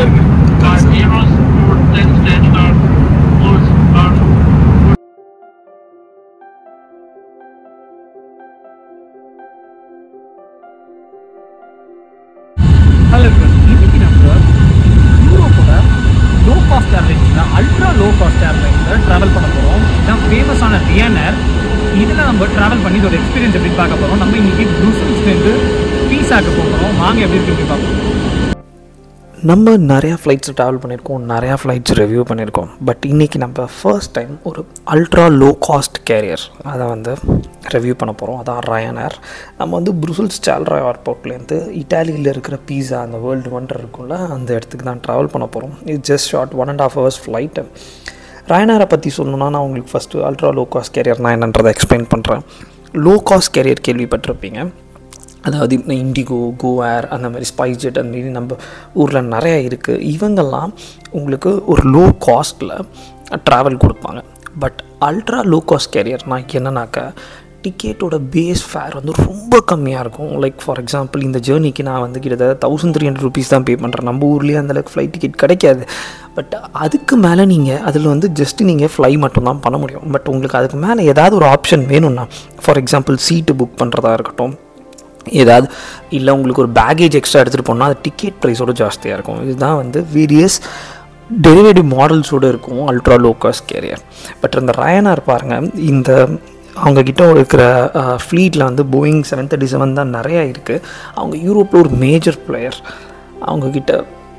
கீழே இருக்கு Five zeros, four ten standing are close are hello இன்னைக்கு நம்ம யூரோப்போட லோ காஸ்ட் ஏர்லைன்ஸில் அல்ட்ரா லோ காஸ்ட் ஏர்லைன்ஸில் ட்ராவல் பண்ண போகிறோம் இதான் ஃபேமஸான ரியானர் இதில் நம்ம ட்ராவல் பண்ணி இதோட எக்ஸ்பீரியன்ஸ் எப்படி பார்க்க போகிறோம் நம்ம இன்னைக்கு ப்ரூசல்ஸ்லேருந்து பீஸாக்கு போகிறோம் வாங்க எப்படி இருக்கு எப்படி பார்ப்போம் நம்ம நிறையா ஃப்ளைட்ஸ் ட்ராவல் பண்ணியிருக்கோம் நிறையா ஃப்ளைட்ஸ் ரிவ்யூ பண்ணியிருக்கோம் பட் இன்றைக்கி நம்ம ஃபர்ஸ்ட் டைம் ஒரு அல்ட்ரா லோ காஸ்ட் கேரியர் அதை வந்து ரிவ்யூ பண்ண போகிறோம் அதான் ரயனர் நம்ம வந்து ப்ரூசல்ஸ் சால்ரா ஏர்போர்ட்லேருந்து இட்டாலியில் இருக்கிற பீஸா அந்த வேர்ல்டு ஒண்டர் இருக்கும்ல அந்த இடத்துக்கு தான் ட்ராவல் பண்ண போகிறோம் இது just short one and half hours flight ரயனரை பற்றி சொல்லணும்னா நான் உங்களுக்கு ஃபஸ்ட்டு அல்ட்ரா லோ காஸ்ட் கேரியர்னா என்னன்றதை எக்ஸ்பிளைன் பண்ணுறேன் லோ காஸ்ட் கேரியர் கேள்விப்பட்டிருப்பீங்க அதாவது இந்த இண்டிகோ கோ ஏர் அந்த மாதிரி ஸ்பைஸ் ஜெட் அந்த மாதிரி நம்ம ஊரில் நிறையா இருக்குது இவங்கெல்லாம் உங்களுக்கு ஒரு லோ காஸ்ட்டில் ட்ராவல் கொடுப்பாங்க பட் அல்ட்ரா லோ காஸ்ட் கேரியர்னால் என்னன்னாக்கா டிக்கெட்டோட பேஸ் ஃபேர் வந்து ரொம்ப கம்மியாக இருக்கும் லைக் ஃபார் எக்ஸாம்பிள் இந்த ஜேர்னிக்கு நான் வந்து கிட்டத்தட்ட தௌசண்ட் த்ரீ ஹண்ட்ரட் ருபீஸ் தான் பே பண்ணுறேன் நம்ம ஊர்லேயே அந்தளவுக்கு ஃப்ளைட் டிக்கெட் கிடைக்காது பட் அதுக்கு மேலே நீங்கள் அதில் வந்து ஜஸ்ட் நீங்கள் ஃப்ளை மட்டும்தான் பண்ண முடியும் பட் உங்களுக்கு அதுக்கு மேலே ஏதாவது ஒரு ஆப்ஷன் வேணும்னா ஃபார் எக்ஸாம்பிள் சீட்டு புக் பண்ணுறதா இருக்கட்டும் ஏதாவது இல்லை உங்களுக்கு ஒரு பேகேஜ் எக்ஸ்ட்ரா எடுத்துகிட்டு போனால் அது டிக்கெட் ப்ரைஸோட ஜாஸ்தியாக இருக்கும் இதுதான் வந்து வேரியஸ் டெரிவேட்டிவ் மாடல்ஸோடு இருக்கும் ultra low cost carrier but இந்த ரயனார் பாருங்கள் இந்த அவங்கக்கிட்ட இருக்கிற ஃப்ளீட்டில் வந்து போயிங் செவன் தேர்ட்டி செவன் தான் நிறையா இருக்குது அவங்க யூரோப்பில் ஒரு மேஜர் பிளேயர் அவங்கக்கிட்ட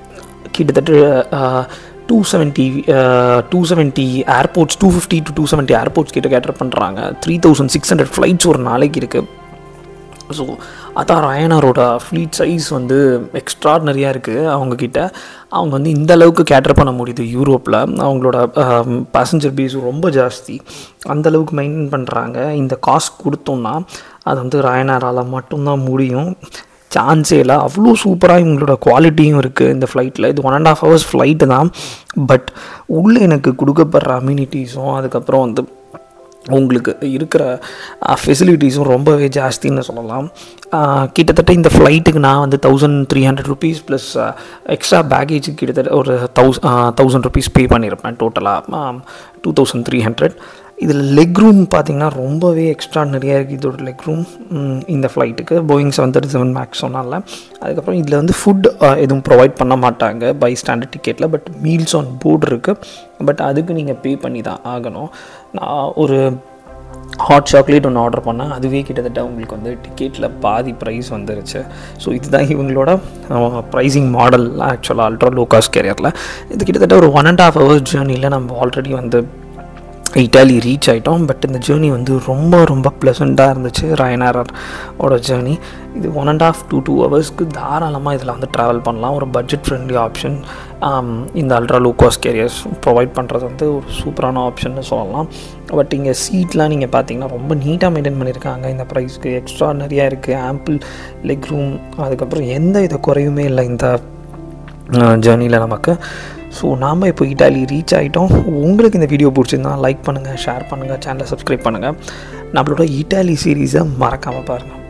கிட்டத்தட்ட two seventy two seventy airports two fifty to two seventy airports கிட்ட கேட்டர் பண்ணுறாங்க three thousand six hundred flights ஒரு நாளைக்கு இருக்குது ஸோ அதான் ரயனாரோட ஃப்ளீட் சைஸ் வந்து எக்ஸ்ட்ராடனரியாக இருக்குது அவங்கக்கிட்ட அவங்க வந்து இந்த அளவுக்கு கேட்டர் பண்ண முடியுது யூரோப்பில் அவங்களோட பேசஞ்சர் பேஸ் ரொம்ப ஜாஸ்தி அந்த அளவுக்கு மெயின்டைன் பண்ணுறாங்க இந்த காசு கொடுத்தோம்னா அது வந்து ரயனாரால் மட்டும்தான் முடியும் சான்ஸே இல்லை அவ்வளோ சூப்பராக இவங்களோட குவாலிட்டியும் இருக்குது இந்த ஃப்ளைட்டில் இது one and half hours flight தான் பட் உள்ளே எனக்கு கொடுக்கப்படுற அம்யூனிட்டிஸும் அதுக்கப்புறம் வந்து உங்களுக்கு இருக்கிற ஃபெசிலிட்டிஸும் ரொம்பவே ஜாஸ்தின்னு சொல்லலாம் கிட்டத்தட்ட இந்த ஃப்ளைட்டுக்கு நான் வந்து thousand three hundred rupees plus extra பேக்கேஜுக்கு கிட்டத்தட்ட ஒரு தௌஸ் தௌசண்ட் ருபீஸ் பே பண்ணியிருப்பேன் டோட்டலாக டூ தௌசண்ட் த்ரீ ஹண்ட்ரட் இதில் லெக் ரூம் பார்த்திங்கன்னா ரொம்பவே எக்ஸ்ட்ரா நிறையா இருக்குது இதோட லெக் ரூம் இந்த ஃப்ளைட்டுக்கு Boeing seven thirty seven max சொன்னால அதுக்கப்புறம் இதில் வந்து ஃபுட் எதுவும் ப்ரொவைட் பண்ண மாட்டாங்க பை ஸ்டாண்டர்ட் டிக்கெட்டில் பட் மீல்ஸ் ஆன் போர்டு இருக்குது பட் அதுக்கு நீங்கள் பே பண்ணி தான் ஆகணும் நான் ஒரு ஹாட் சாக்லேட் ஒன்று ஆர்டர் பண்ணேன் அதுவே கிட்டத்தட்ட உங்களுக்கு வந்து டிக்கெட்டில் பாதி ப்ரைஸ் வந்துருச்சு ஸோ இதுதான் இவங்களோட ப்ரைஸிங் மாடல் ஆக்சுவலாக அல்ட்ரா லோ காஸ்ட் கேரியரில் இது கிட்டத்தட்ட ஒரு ஒன் அண்ட் ஆஃப் ஹவர்ஸ் ஜேர்னியில் நம்ம ஆல்ரெடி வந்து இட்டாலி ரீச் ஆகிட்டோம் பட் இந்த ஜேர்னி வந்து ரொம்ப ரொம்ப ப்ளசண்ட்டாக இருந்துச்சு ரயனாரோட ஜேர்னி இது one and half two two ஹவர்ஸ்க்கு தாராளமாக இதில் வந்து ட்ராவல் பண்ணலாம் ஒரு பட்ஜெட் ஃப்ரெண்ட்லி ஆப்ஷன் இந்த ultra low cost carriers provide பண்ணுறது வந்து ஒரு சூப்பரான ஆப்ஷன்னு சொல்லலாம் பட் இங்கே சீட்லாம் நீங்கள் பார்த்தீங்கன்னா ரொம்ப நீட்டாக மெயின்டைன் பண்ணியிருக்காங்க இந்த ப்ரைஸ்க்கு எக்ஸ்ட்ரா நிறையா இருக்குது ஆம்பிள் லெக் ரூம் அதுக்கப்புறம் எந்த வித குறையுமே இல்லை இந்த ஜேர்னியில் நமக்கு ஸோ நாம் இப்போ இட்டாலி ரீச் ஆகிட்டோம் உங்களுக்கு இந்த வீடியோ பிடிச்சிருந்தா லைக் பண்ணுங்கள் ஷேர் பண்ணுங்கள் சேனலை சப்ஸ்கிரைப் பண்ணுங்கள் நம்மளோட இட்டாலி சீரீஸை மறக்காமல் பாருங்கள்